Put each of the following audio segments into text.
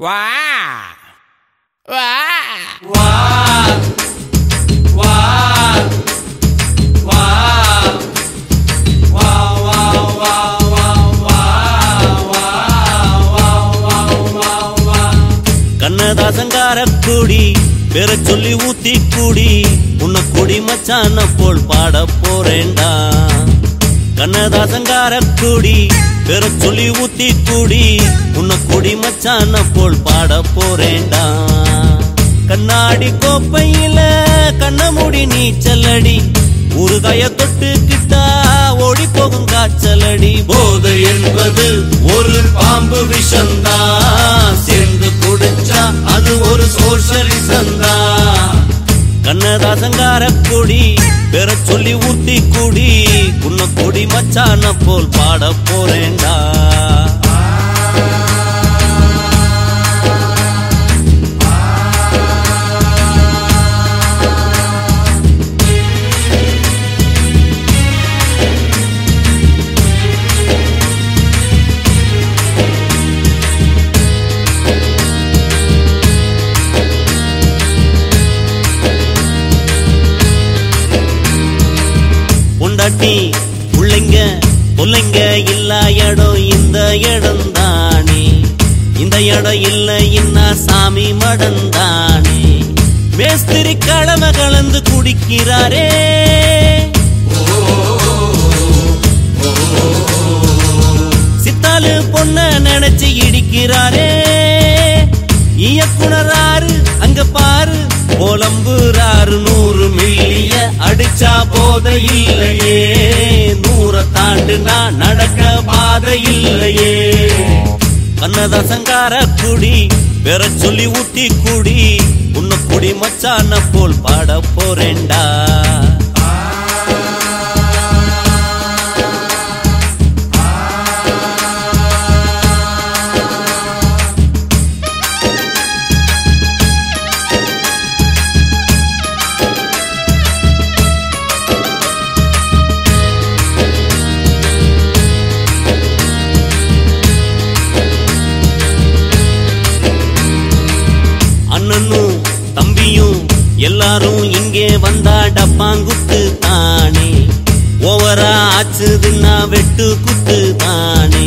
வா வா வா வா வா வா வா வா வா வா வா வா வா கண்ணதாசங்கார கூடி பெற சொல்லி ஊத்தி கூடி உன்னை குடி மச்சான போல் பாட போறேன்டா கண்ணதாசங்கார கூடி பெற சொல்லி ஊத்தி கூடி உன்னை குடி மச்சான போல் பாட போறேன்டா கண்ணாடி கோப்பையில கண்ண மூடி நீச்சலடி ஊறுகாய தொட்டுக்கிட்டா ஓடி போகும் காய்ச்சலடி போதை என்பது ஒரு பாம்பு விஷந்தான் சேர்ந்து குடிச்சா அது ஒரு சோஷலிசம் தான் கண்ணதாசங்கார கொடி பெற சொல்லி ஊத்தி குடி உன்ன கொடி மச்சான போல் பாட போறேன்டா பொண்டாட்டி பிள்ளைங்க பிள்ளைங்க இல்லா இடம் இந்த இடம் தானே இந்த இடம் இல்ல இன்னா சாமி மடம் தானே மேஸ்திரி கடமை கலந்து குடிக்கிறாரே சித்தாலு பொண்ண நினைச்சு இடிக்கிறாரே இயக்குனராரு அங்க பாரு புலம்புறாரு நூறு மில்லிய அடிச்சா போத இல்லையே நூற தாண்டுனா நடக்க பாதை இல்லையே கண்ணதாசங்கார குடி பெற சொல்லி ஊத்தி குடி உன்ன குடி மச்சான போல் பாட போறேன்டா அண்ணனும் தம்பியும் எல்லாரும் இங்கே வந்தா டப்பாங்குத்து தானே ஓவரா ஆச்சுதுன்னா வெட்டு குத்து தானே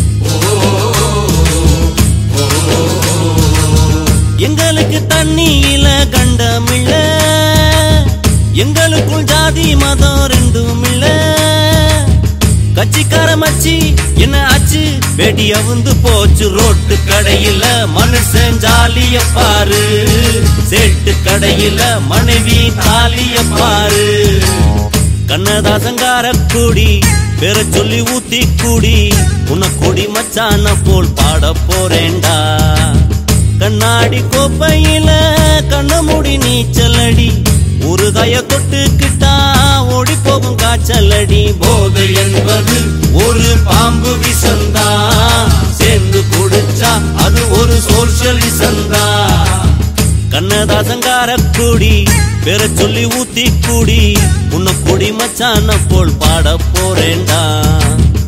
எங்களுக்கு தண்ணியில கண்டமில்ல எங்களுக்குள் ஜாதி மதம் ரெண்டும் இல்ல கட்சிக்கார மச்சி என்ன ஆச்சு வெடி அவுந்து போச்சு ரோட்டு கடையில மனுஷன் ஜாலிய பாரு சேட்டு கடையில மனைவி தாலிய பாரு கண்ணதாசங்கார கூடி பெற சொல்லி ஊத்தி கூடி உன்ன கொடி மச்சான போல் பாட போறேன்டா கண்ணாடி கோப்பையில கண்ண மூடி நீச்சலடி ஊறுகாய தொட்டுக்கிட்டா ஓடி போகும் காய்ச்சலடி போதை என்பது ஒரு பாம்பு விசந்தா சேர்ந்து குடிச்சா அது ஒரு சோஷலிசம் தான் கண்ணதாசங்கார கூடி பெற சொல்லி ஊத்தி கூடி உன்ன குடி மச்சான போல் பாட போறேன்டா